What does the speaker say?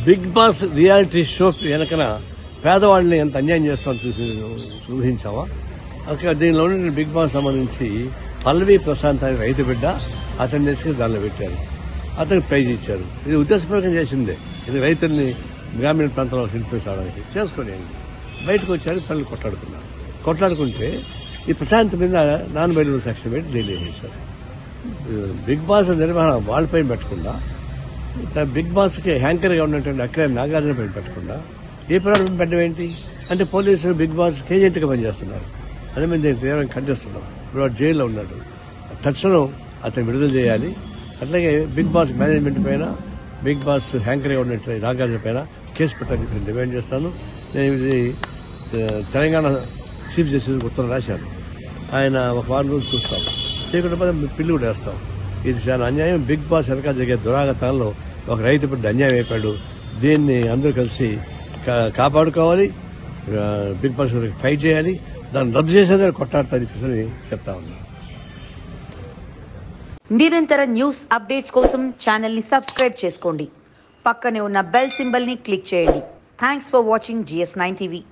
big Boss reality show వెనకన పేదవాళ్ళని ఎంత అన్యాయం చేస్తామని చూసి ఊహించావా అక్కడ దీనిలో ఉన్న బిగ్ బాస్ సంబంధించి పల్లవి ప్రశాంత్ అనే రైతు బిడ్డ అతన్ని తీసుకుని దానిలో పెట్టారు అతనికి ప్రైజ్ ఇచ్చారు ఇది ఉద్దేశపూర్వకం చేసిందే ఇది రైతుల్ని గ్రామీణ ప్రాంతంలో ఇన్ఫ్లుయెన్స్ అవడానికి చేసుకొని బయటకు వచ్చారు తల్లి కొట్లాడుకున్నారు కొట్లాడుకుంటే ఈ ప్రశాంత్ మీద నాన్ బయలు సెక్షన్ పెట్టి జైలు వేసేశారు బిగ్ బాస్ నిర్వహణ వాళ్ళపైన పెట్టకుండా త- బిగ్ బాస్ కి హ్యాంకర్ గా ఉన్నటువంటి అక్కడ నాగార్జున పైన పెట్టకుండా ఏ ప్రాబ్లం పెట్టడం ఏంటి అంటే పోలీసులు బిగ్ బాస్ ఏజెంట్ గా పనిచేస్తున్నారు అదే మేము దీన్ని తీవ్రంగా ఖండిస్తున్నాం ఇప్పుడు వాడు జైల్లో ఉన్నాడు తక్షణం అతను విడుదల చేయాలి అట్లాగే బిగ్ బాస్ మేనేజ్మెంట్ పైన బిగ్ బాస్ హ్యాంకర్ గా ఉన్నటువంటి నాగార్జున పైన కేసు పెట్టాలని నేను డిమాండ్ చేస్తాను నేను ఇది ఆ, తెలంగాణ చీఫ్ జస్టిస్ ఉత్తరం రాశాను ఆయన ఒక వారం రోజులు చూస్తాం చేయకుండా పోతే పిల్లి కూడా వేస్తాం ఇది చాలా అన్యాయం బిగ్ బాస్ వెనక జరిగే దురాగతాల్లో ఒక రైతు బిడ్డ అన్యాయం అయిపోయాడు దీన్ని అందరూ కలిసి కా- కాపాడుకోవాలి ఆ, బిగ్ బాస్ గురించి ఫైట్ చేయాలి దాన్ని రద్దు చేసేదని కొట్టాడతాని చెప్పి చెప్తా ఉన్నాను నిరంతర న్యూస్ అప్డేట్స్ కోసం ఛానల్ని సబ్స్క్రైబ్ చేసుకోండి పక్కనే ఉన్న బెల్ సింబల్ని క్లిక్ చేయండి thanks for watching GS nine TV